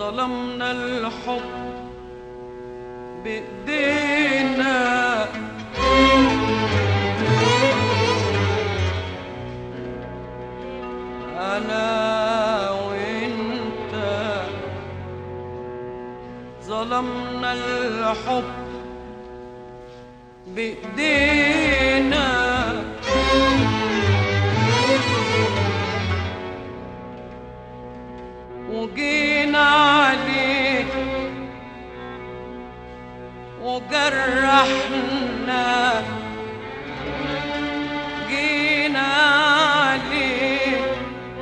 ظلمنا الحب بإيدينا أنا وإنت ظلمنا الحب بإيدينا وجينا عليك وجرحنا جينا عليك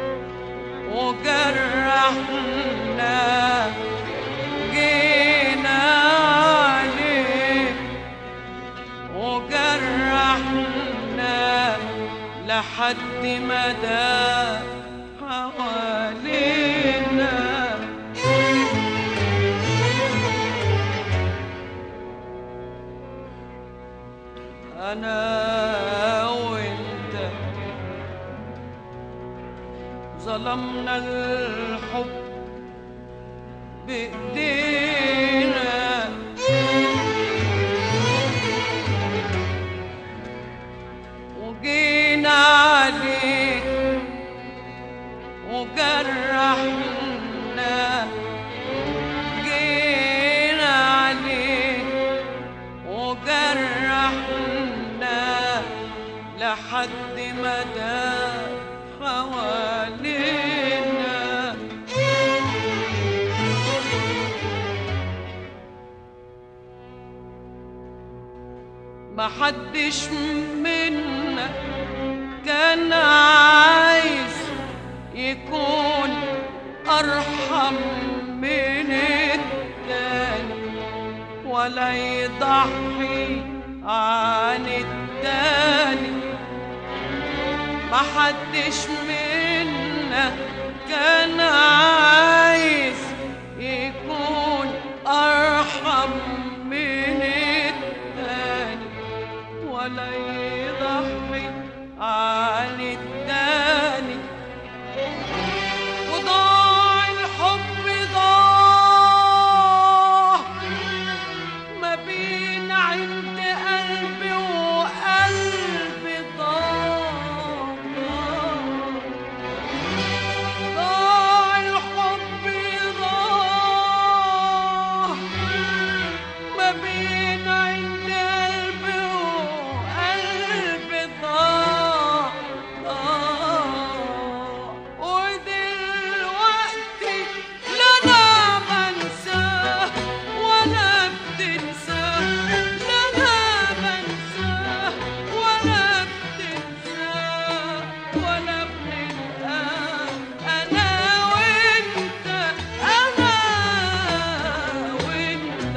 وجرحنا جينا عليك وجرحنا لحد ما دار حوالينا أنا وأنت ظلمنا الحب بإيدينا وجينا عليك وجرحنا جينا عليك وجرحنا لحد ما دار حوالينا محدش منا كان عايز يكون أرحم من التاني ولا يضحي عن التاني محدش منا كان عايز يكون أرحم من التاني ولا يضحي عن التاني وضاع الحب ضاع ما بين عند قلبي وقلبي ضاع ضاع الحب ضاع ما بين عند قلبي وقلبي ضاع ضاع ودلوقتي لا انا بنساه ولا بتنساه لا انا بنساه ولا بتنساه ولا بنلقاه انا وانت انا وانت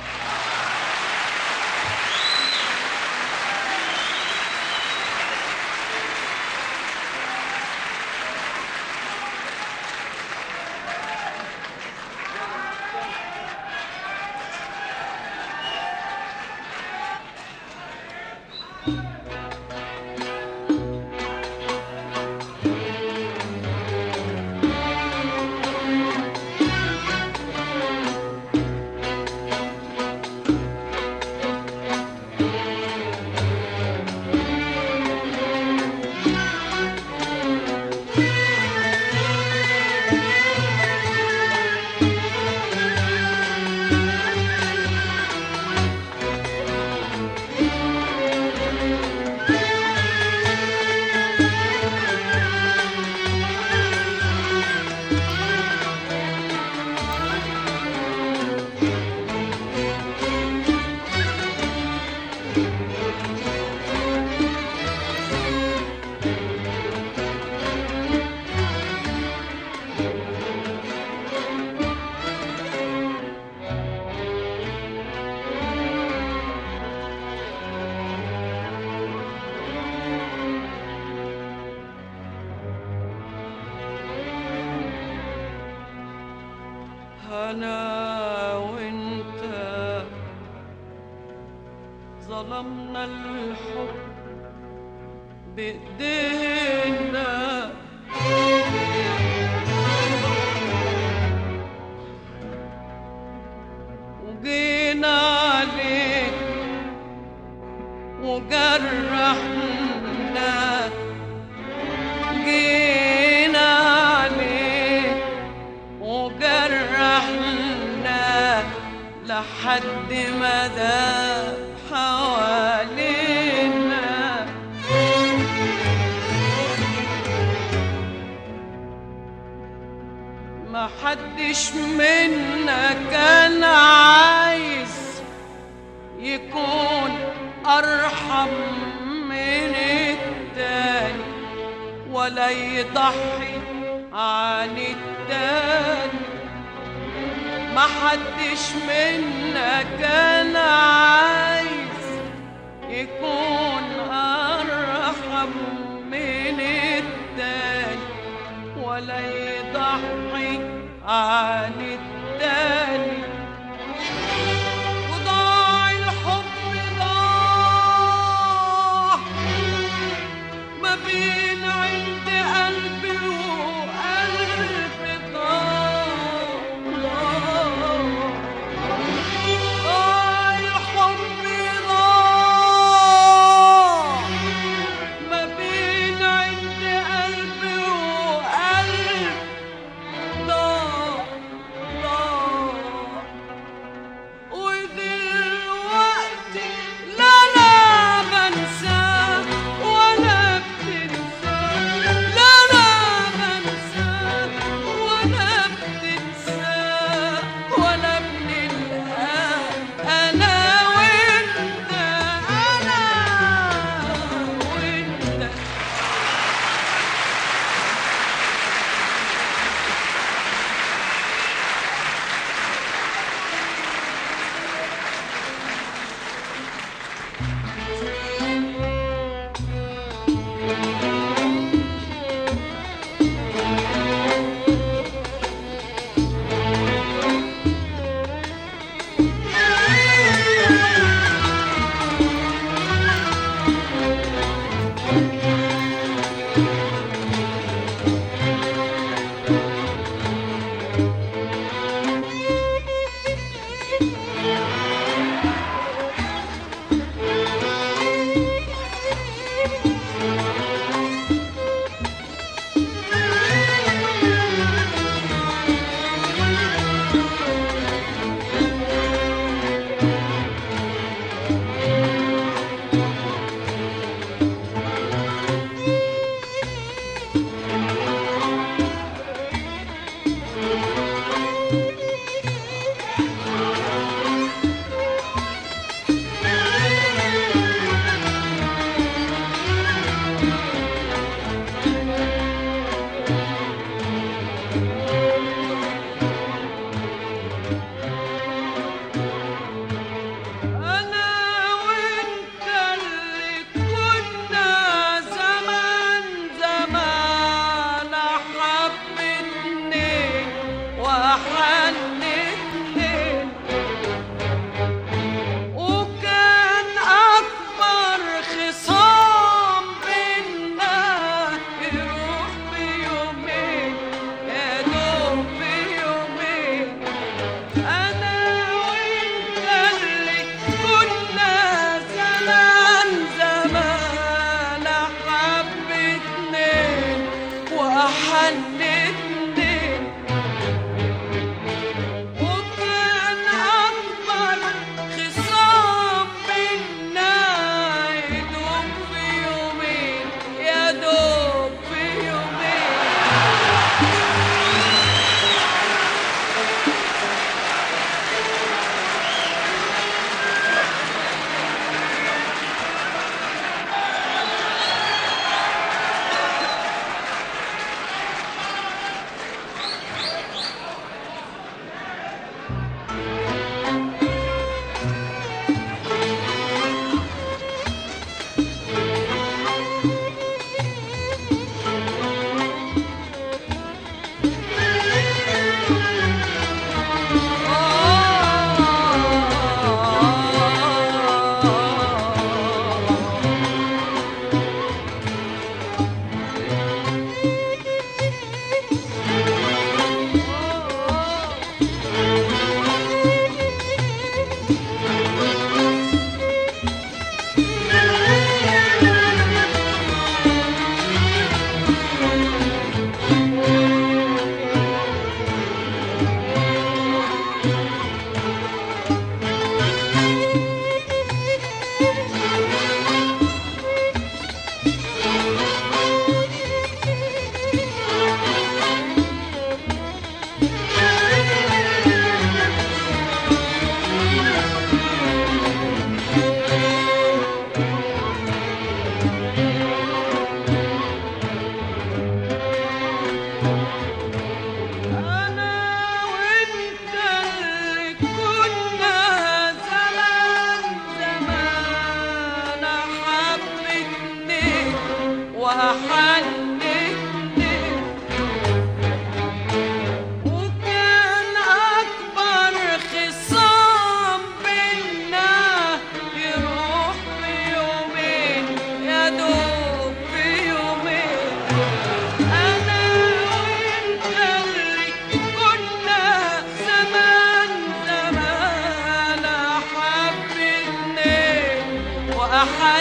أنا وأنت ظلمنا الحب بإيدينا جينا عليك وجرحنا جينا عليك وجرحنا لحد ما ده حوالينا ما حدش منا كان عايز يكون أرحم من التاني ولا يضحي عن التاني ما حدش منا كان عايز يكون أرحم من التاني ولا يضحي عن التاني وضاع الحب ضاع ما بين عند قلبي وقلبي ضاع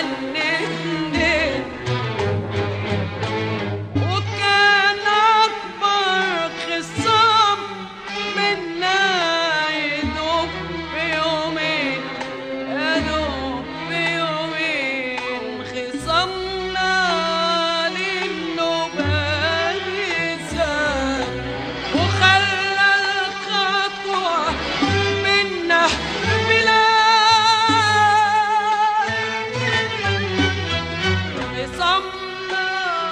وحنتني وكان أكبر خصام منا يدوب في يومين يدوب في يومين خصامنا للنوبة لسان وخلى الخطوة منا بلاد صمنا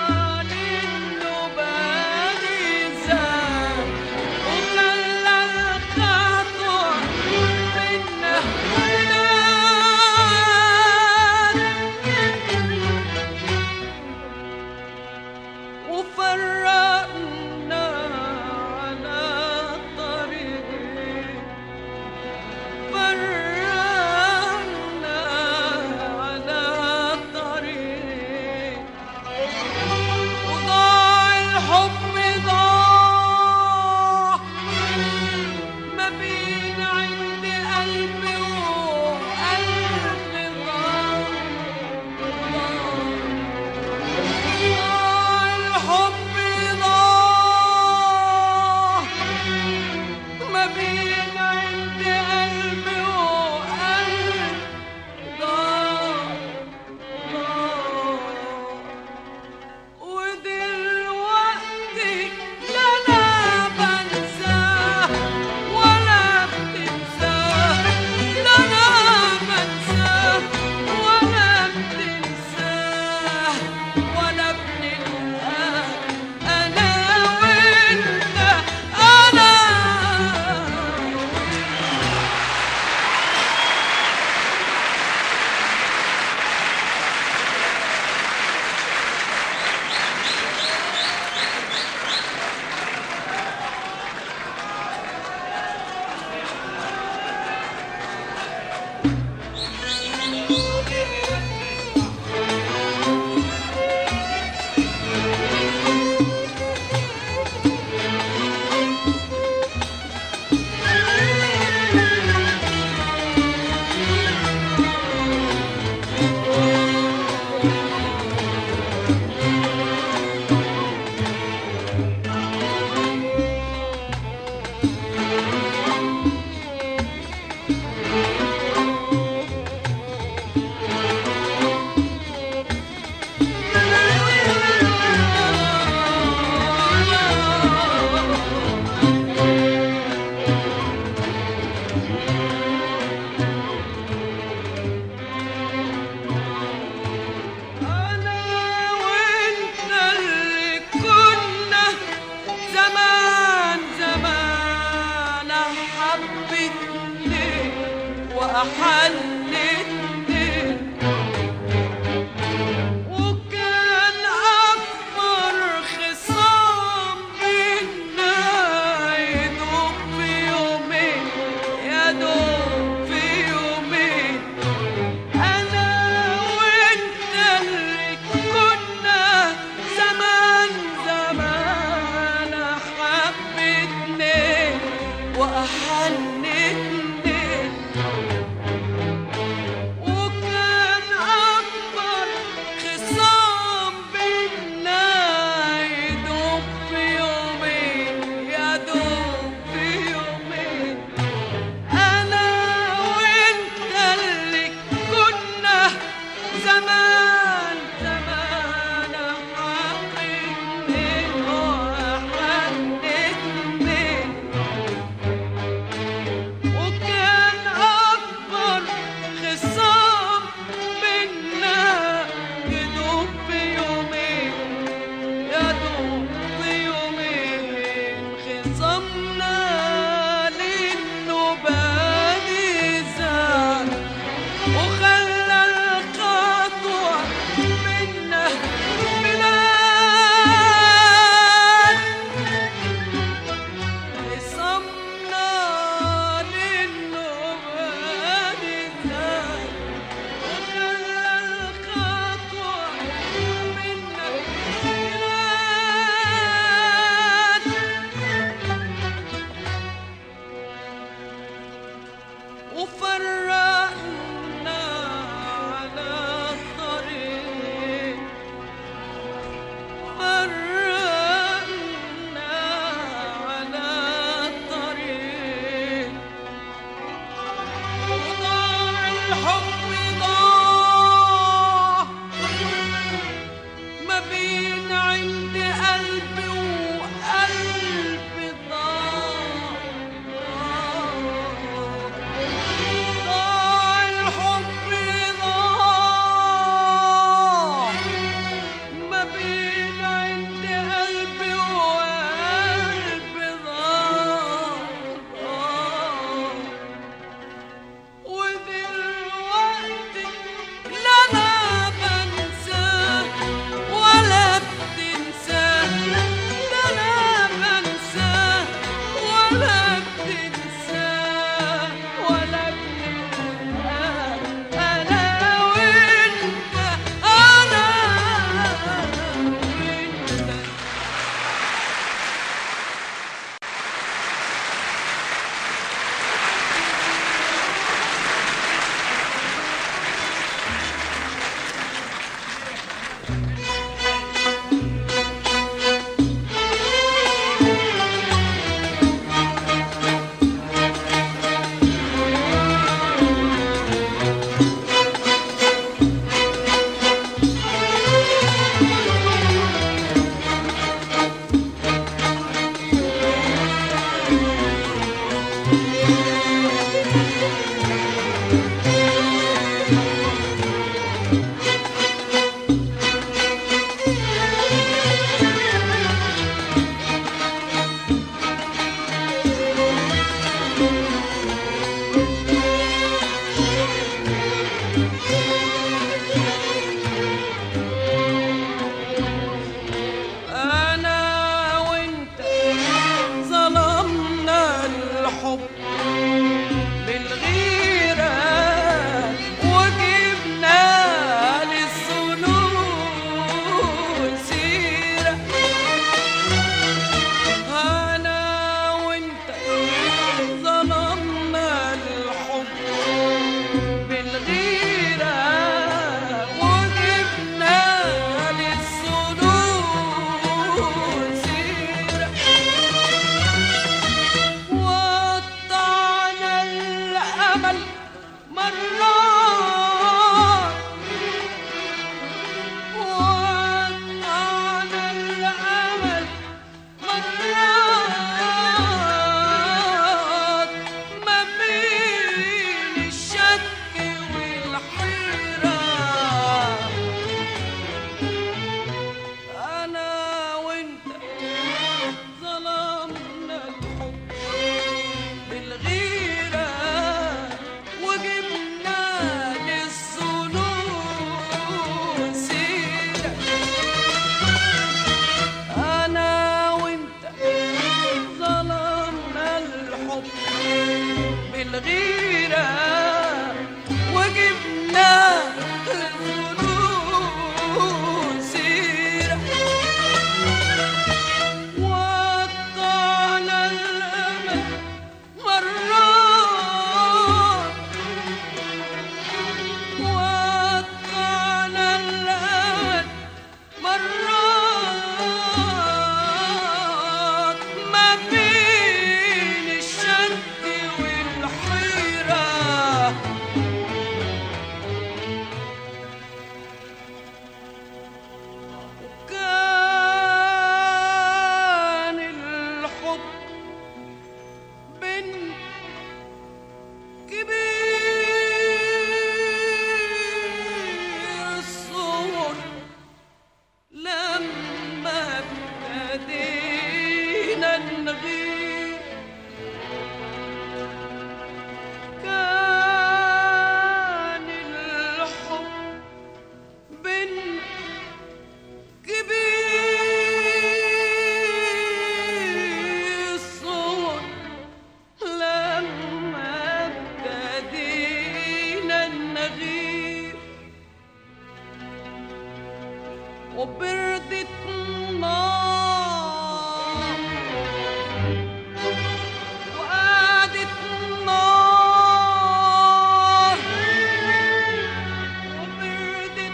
للنبال زاد وخلى الخطوة منا بلاد وفرقنا على طريقين فرقنا على طريق وضاع الحب ضاع ما بين عند قلبي وقلبي ضاع ضاع الحب ضاع ما بين عند قلبي وقلبي ضاع ضاع ودلوقتي لا انا بنساه ولا بتنساه لا انا بنساه ولا بتنساه ولا بنلقاه انا وانت انا أنا وأنت اللي كنا زمان زمان حبتني وأحلتني وكان أكبر خصام بينا يدوب في يومين يدوب في يومين أنا وأنت اللي كنا زمان زمان حبتني وأحنتني الحب ضاع ما بين عند قلبي وقلبي ضاع ضاع الحب ضاع ما بين عند قلبي وقلبي ضاع ودلوقتي لا انا بنساه ولا بتنساه لا انا بنساه ولا بتنساه ولا بتنساه انا وانت انا وانت أنا وأنت ظلمنا الحب بالغيرة وجبنا للظنون سيرة أنا وأنت ظلمنا الحب بالغيرة وجبنا للظنون سيرة وقطعنا الأمل مرات وقطعنا الأمل مرات ما بين الشك والحيرة أنا وأنت ظلمنا الحب بالغيرة وجبنا للظنون سيرة أنا وأنت ظلمنا الحب بالغيرة وجبنا للظنون سيرة وقطعنا الأمل مرات وقطعنا الأمل مرات ما بين الشك والحيرة كان الحب بين كبير الصور لما ابتدينا نغير كان الحب بين كبير الصور لما ابتدينا النغير وبردت النار وقعدت النار وبردت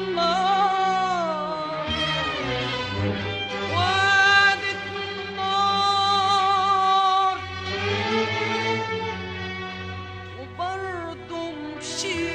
النار وقعدت النار وبرضه مشيت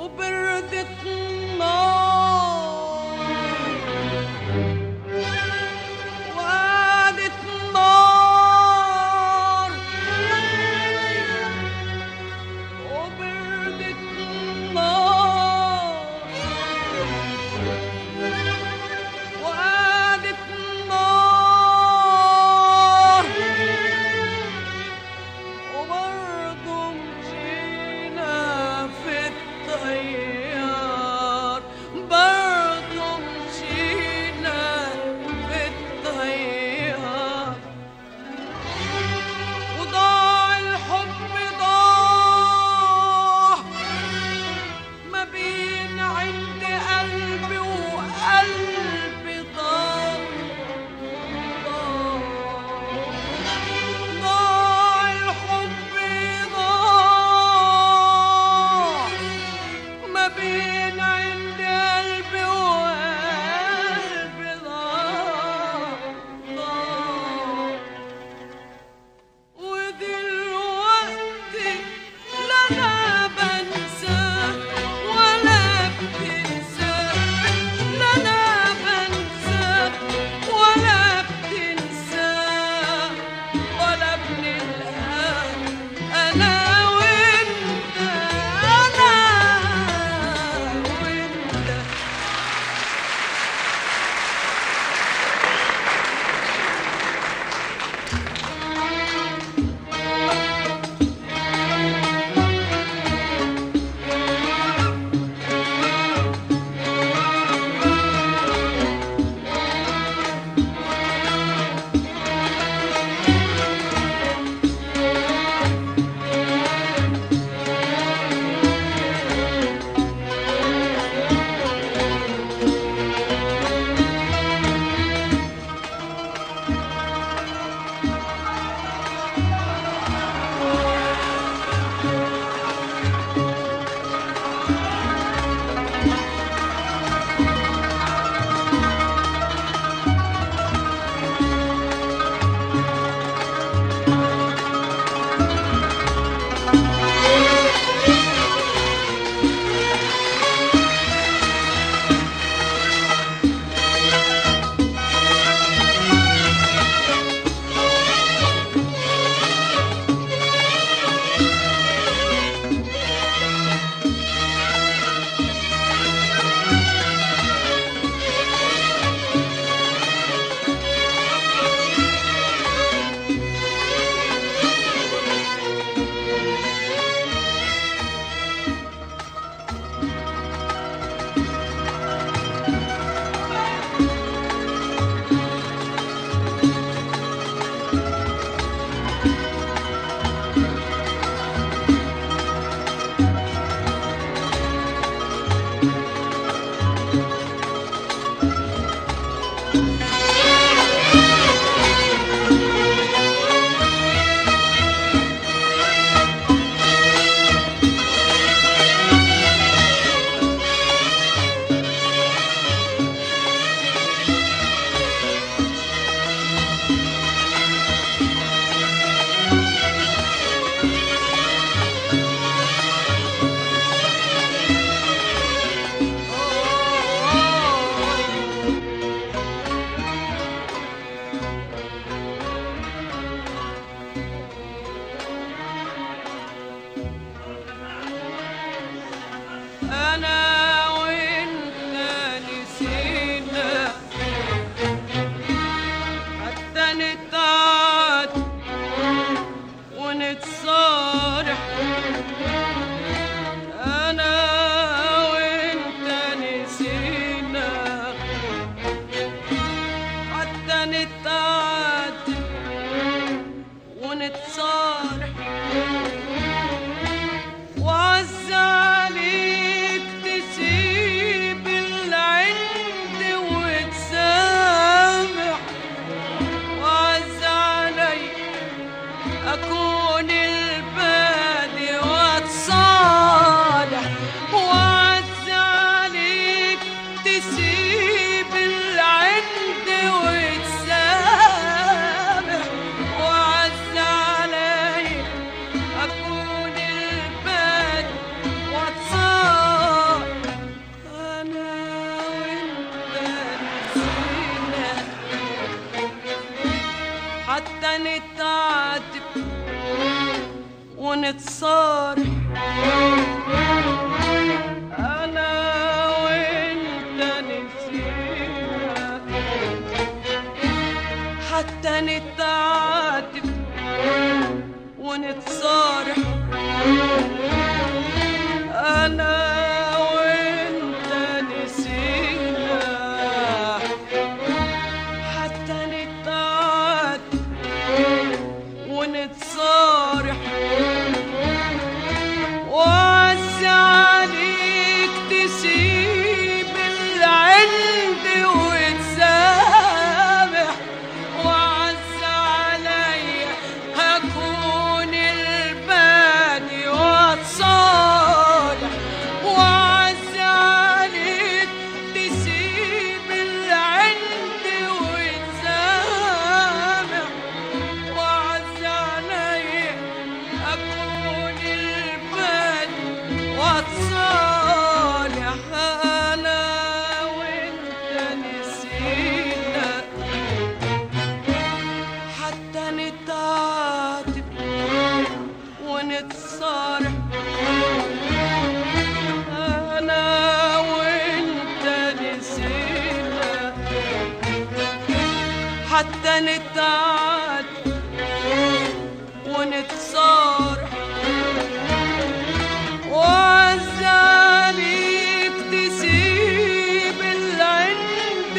وبردت النار وقعدت نار وبردت النار وقعدت نار وبرضه مشينا في التيار حتى نتعاتب ونتصارح انا وانت نسينا حتى نتعاتب ونتصارح انا وانت نسينا حتى نتعاتب ونتصارح وعز عليك تسيب العند وتسامح وعز عليا هكون البادي واتصالح وعز عليك تسيب العند وتسامح وعز عليا أكون البد واتصالح أنا وأنت نسينا حتى نتعاتب ونتصارح أنا وأنت نسينا حتى نتعاتب ونتصارح وعز عليك تسيب العند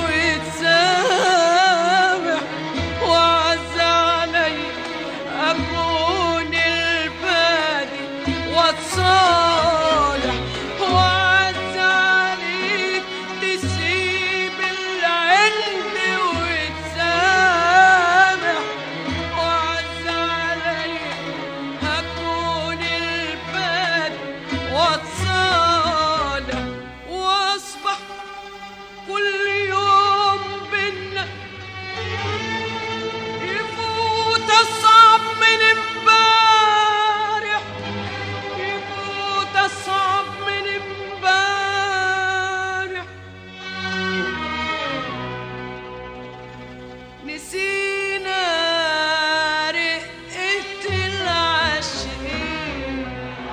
وتسامح وعز علي أكون البادي واتصالح وعز عليك تسيب العند وتسامح وعز علي هكون الباد واتصالح واصبح كل يوم بينا يفوت اصعب من امبارح يفوت اصعب من امبارح نسينا رقة العشرين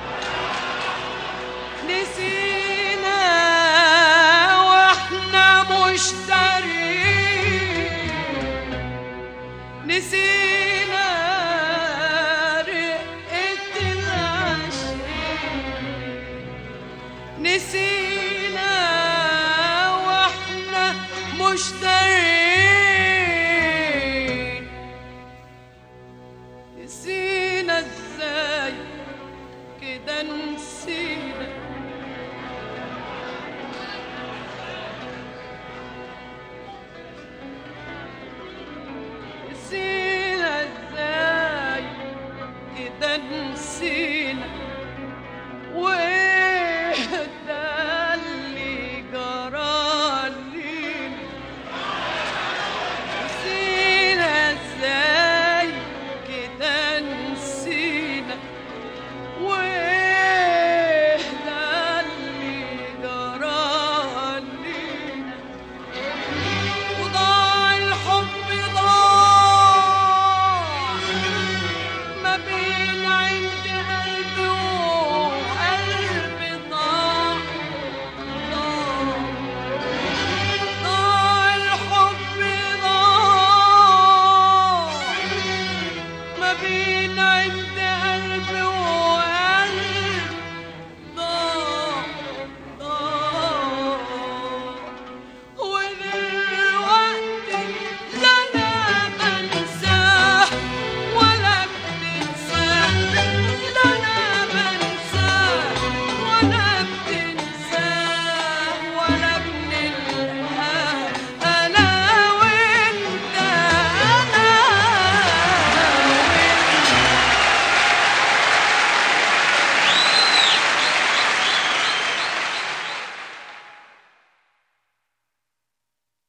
نسينا واحنا مشترين نسينا رقة العشرين نسينا واحنا مشتاقين